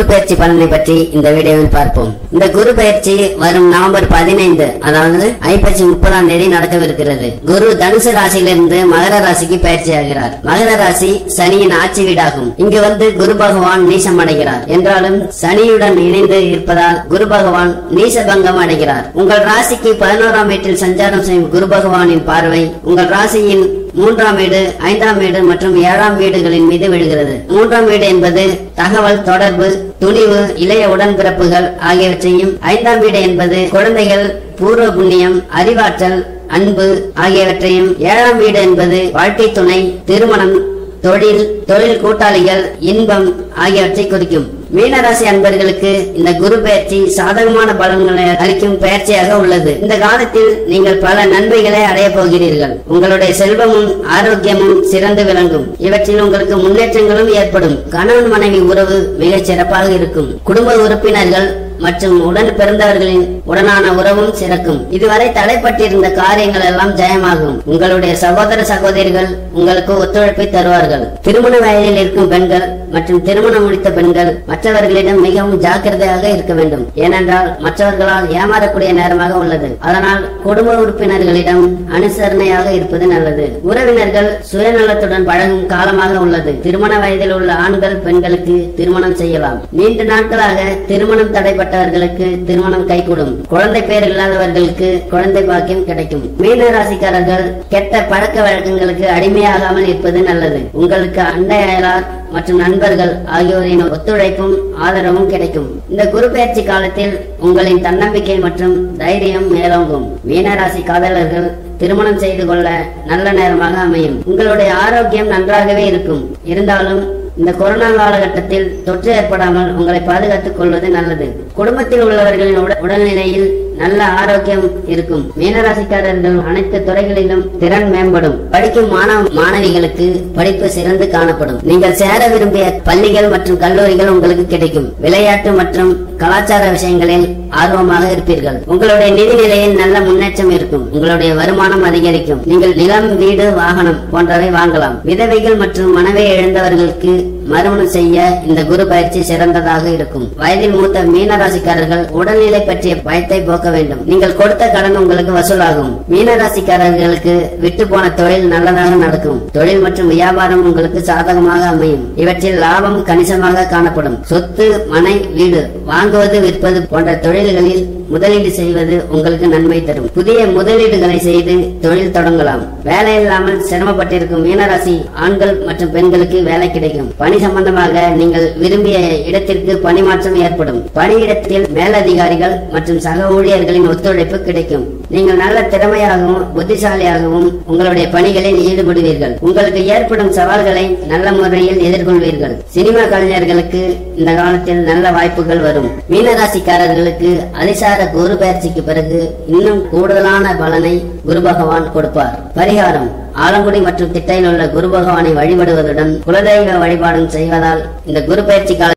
பயிற்சி பலனை பற்றி இந்த வீடியோவில் பார்ப்போம் இந்த குரு பயிற்சி வரும் நவம்பர் பதினைந்து அதாவது ஐப்பசி முப்பதாம் தேதி நடக்கவிருக்கிறது குரு தனுசு ராசியிலிருந்து மகர ராசிக்கு பயிற்சி ஆகிறார் மகர ராசி சனியின் ஆட்சி வீடாகும் இங்கு வந்து குரு பகவான் நீசம் அடைகிறார் என்றாலும் சனியுடன் இணைந்து இருப்பதால் குரு பகவான் நீசபங்கம் அடைகிறார் உங்கள் ராசிக்கு பதினோராம் வீட்டில் சஞ்சாரம் செய்யும் குரு பகவானின் பார்வை உங்கள் ராசியின் மூன்றாம் வீடு ஐந்தாம் வீடு மற்றும் ஏழாம் வீடுகளின் மீது விழுகிறது மூன்றாம் வீடு என்பது தகவல் தொடர்பு துணிவு இளைய உடன்பிறப்புகள் ஆகியவற்றையும் ஐந்தாம் வீடு என்பது குழந்தைகள் பூர்வ புண்ணியம் அறிவாற்றல் அன்பு ஆகியவற்றையும் ஏழாம் வீடு என்பது வாழ்க்கை துணை திருமணம் தொழில் தொழில் கூட்டாளிகள் இன்பம் ஆகியவற்றை குறிக்கும் மீனராசி அன்பர்களுக்கு இந்த குரு பயிற்சி சாதகமான பலன்களை அளிக்கும் பயிற்சியாக உள்ளது இந்த காலத்தில் நீங்கள் பல நன்மைகளை அடைய போகிறீர்கள் உங்களுடைய செல்வமும் ஆரோக்கியமும் சிறந்து விளங்கும் இவற்றில் உங்களுக்கு முன்னேற்றங்களும் ஏற்படும் கணவன் மனைவி உறவு மிகச் சிறப்பாக இருக்கும் குடும்ப உறுப்பினர்கள் மற்றும் உடன் பிறந்தவர்களின் உடனான உறவும் சிறக்கும் இதுவரை தடைப்பட்டிருந்த காரியங்கள் எல்லாம் ஜெயமாகும் உங்களுடைய சகோதர சகோதரிகள் உங்களுக்கு ஒத்துழைப்பை தருவார்கள் திருமண வயதில் இருக்கும் பெண்கள் மற்றும் திருமணம் முடித்த பெண்கள் மற்றவர்களிடம் மிகவும் ஜாக்கிரதையாக இருக்க வேண்டும் ஏனென்றால் மற்றவர்களால் ஏமாறக்கூடிய நேரமாக உள்ளது அதனால் குடும்ப உறுப்பினர்களிடம் அனுசரணையாக இருப்பது நல்லது உறவினர்கள் சுயநலத்துடன் பழகும் காலமாக உள்ளது திருமண வயதில் உள்ள ஆண்கள் பெண்களுக்கு திருமணம் செய்யலாம் நீண்ட நாட்களாக திருமணம் தடைப்பட்டவர்களுக்கு திருமணம் கைகூடும் குழந்தை பேர் இல்லாதவர்களுக்கு குழந்தை பாக்கியம் கிடைக்கும் மீன ராசிக்காரர்கள் கெட்ட பழக்க வழக்கங்களுக்கு அடிமையாகாமல் இருப்பது நல்லது உங்களுக்கு அண்டை அயலார் மற்றும் நண்பர்கள் ஆகியோரின் ஒத்துழைப்பும் ஆதரவும் கிடைக்கும் இந்த குரு பயிற்சி காலத்தில் உங்களின் தன்னம்பிக்கை மற்றும் தைரியம் மேலோங்கும் மீனராசி காதலர்கள் திருமணம் செய்து கொள்ள நல்ல நேரமாக அமையும் உங்களுடைய ஆரோக்கியம் நன்றாகவே இருக்கும் இருந்தாலும் இந்த கொரோனா காலகட்டத்தில் தொற்று ஏற்படாமல் உங்களை பாதுகாத்துக் கொள்வது நல்லது குடும்பத்தில் உள்ளவர்களின் உட- உடல்நிலையில் நல்ல ஆரோக்கியம் இருக்கும் மீனராசிக்காரர்கள் அனைத்து துறைகளிலும் திறன் மேம்படும் படிக்கும் மாணவ மாணவிகளுக்கு படிப்பு சிறந்து காணப்படும் நீங்கள் சேர விரும்பிய பள்ளிகள் மற்றும் கல்லூரிகள் உங்களுக்கு கிடைக்கும் விளையாட்டு மற்றும் கலாச்சார விஷயங்களில் ஆர்வமாக இருப்பீர்கள் உங்களுடைய நிதி நிலையில் நல்ல முன்னேற்றம் இருக்கும் உங்களுடைய வருமானம் அதிகரிக்கும் நீங்கள் நிலம் வீடு வாகனம் போன்றவை வாங்கலாம் விதவைகள் மற்றும் மனைவி இழந்தவர்களுக்கு மறுமணம் செய்ய இந்த குரு பயிற்சி சிறந்ததாக இருக்கும் வயதில் மூத்த மீனராசிக்காரர்கள் உடல்நிலை பற்றிய பயத்தை போக்க வேண்டும் நீங்கள் கொடுத்த கடன் உங்களுக்கு வசூலாகும் மீனராசிக்காரர்களுக்கு விட்டு போன தொழில் நல்லதாக நடக்கும் தொழில் மற்றும் வியாபாரம் உங்களுக்கு சாதகமாக அமையும் இவற்றில் லாபம் கணிசமாக காணப்படும் சொத்து மனை வீடு வாங்குவது விற்பது போன்ற தொழில்களில் முதலீடு செய்வது உங்களுக்கு நன்மை தரும் புதிய முதலீடுகளை செய்து தொழில் தொடங்கலாம் வேலை இல்லாமல் சிரமப்பட்டிருக்கும் மீனராசி ஆண்கள் மற்றும் பெண்களுக்கு வேலை கிடைக்கும் பணி சம்பந்தமாக நீங்கள் விரும்பிய இடத்திற்கு பணிமாற்றம் ஏற்படும் பணியிடத்தில் மேலதிகாரிகள் மற்றும் சக ஊழியர்களின் ஒத்துழைப்பு கிடைக்கும் நீங்கள் நல்ல திறமையாகவும் புத்திசாலியாகவும் உங்களுடைய பணிகளில் ஈடுபடுவீர்கள் உங்களுக்கு ஏற்படும் சவால்களை நல்ல முறையில் எதிர்கொள்வீர்கள் சினிமா கலைஞர்களுக்கு இந்த காலத்தில் நல்ல வாய்ப்புகள் வரும் மீனராசிக்காரர்களுக்கு அதிசார குரு பயிற்சிக்கு பிறகு இன்னும் கூடுதலான பலனை குரு பகவான் கொடுப்பார் பரிகாரம் ஆலங்குடி மற்றும் திட்டையில் உள்ள குரு பகவானை வழிபடுவதுடன் குலதெய்வ வழிபாடும் செய்வதால் இந்த குரு பயிற்சி கால